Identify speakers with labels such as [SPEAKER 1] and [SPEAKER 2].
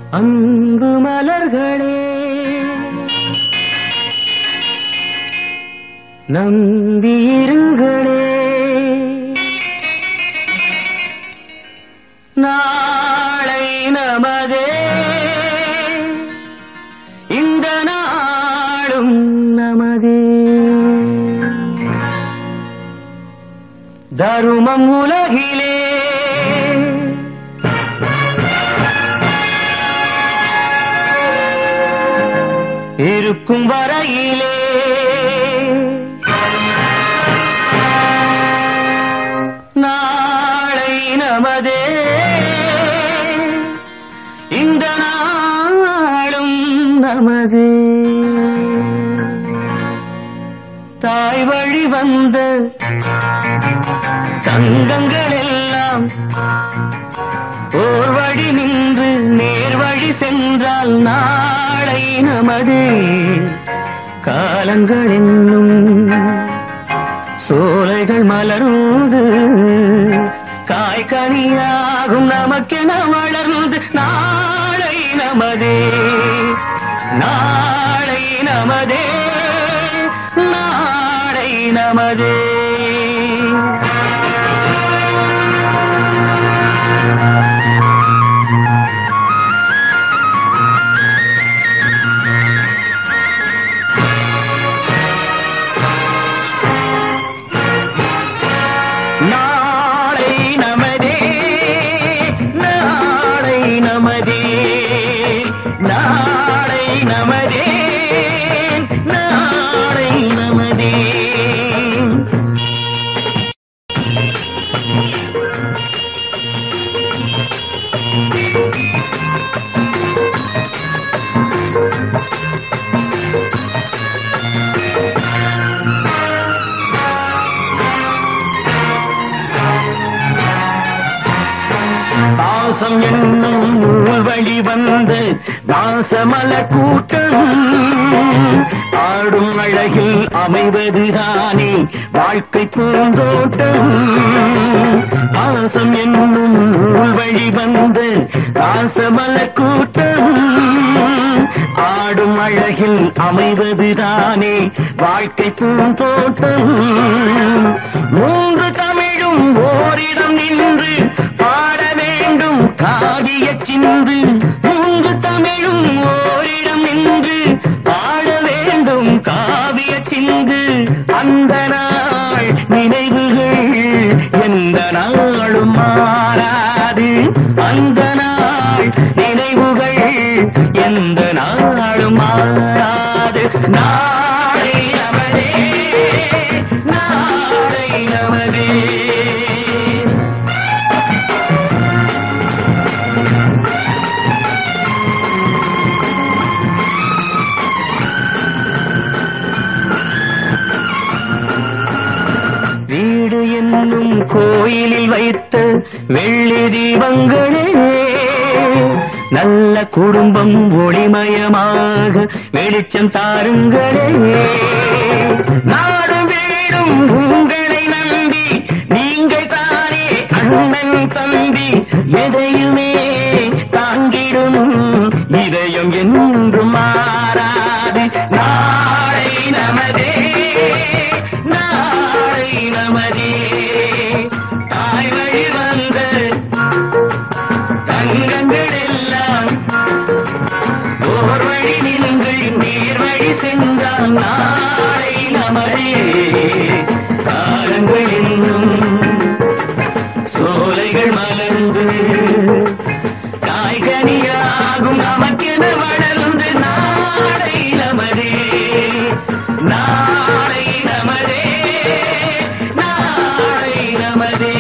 [SPEAKER 1] அன்பு மலர்களே நம்பியிருங்களே நாளை நமதே இந்த நாளும் நமதே தருமம் உலகிலே இருக்கும் வரையிலே நாளை நமதே இந்த நாளும் நமதே தாய் வழி வந்த தங்கங்கள் எல்லாம் ஓர் வழி நின்று நேர் வழி சென்றால் நாளை நமது காலங்கள் என்னும் சோலைகள் மலர்ந்து காய்கனியாகும் நமக்கென வளர்ந்து நாளை நமதே நாளை நமதே நாளை நமதே நாளை நமதே நாளை நமதே நாளை நமதே நாளை நமதே பாசம் என்னும் நூல் வழி வந்த வாசமல கூட்டம் ஆடும் அழகில் அமைவதுதானே வாழ்க்கை பூந்தோட்டம் பாசம் என்னும் நூல் வழி வந்த வாசமல கூட்டம் ஆடும் அழகில் அமைவதுதானே வாழ்க்கை பூந்தோட்டம் மூன்று தமிழும் ஓரிடம் நின்று பாட வேண்டும் காதிய சிந்து மூன்று தமிழும் ஓரிடம் நின்று பாட வேண்டும் காவிய சிந்து அந்த நாள் நினைவுகள் எந்த நாளும் மாறாது அந்த நாள் நினைவுகள் எந்த நாளும் மாறாது நாளை நமதே நாளை நமதே வீடு என்னும் கோயிலில் வைத்த வெள்ளி தீபங்களே நல்ல குடும்பம் ஒளிமயமாக வெளிச்சம் தாருங்களே நாடு வீடும் உங்களை நம்பி நீங்கள் தானே அண்ணன் தம்பி எதையுமே தாங்கிடும் இதயம் என்றும் மாறாது நாளை நமதே நாளை நமதே தாய் வழி வந்த தங்கங்கள் எல்லாம் ஓர் வழி நின்று நீர் வழி சென்றால் நாளை நமதே காலங்கள் இன்னும் சோலைகள் மலர்ந்து காய்கனியாகும் நமக்கென வளர்ந்து நாளை நமதே நாளை நமதே நாளை நமதே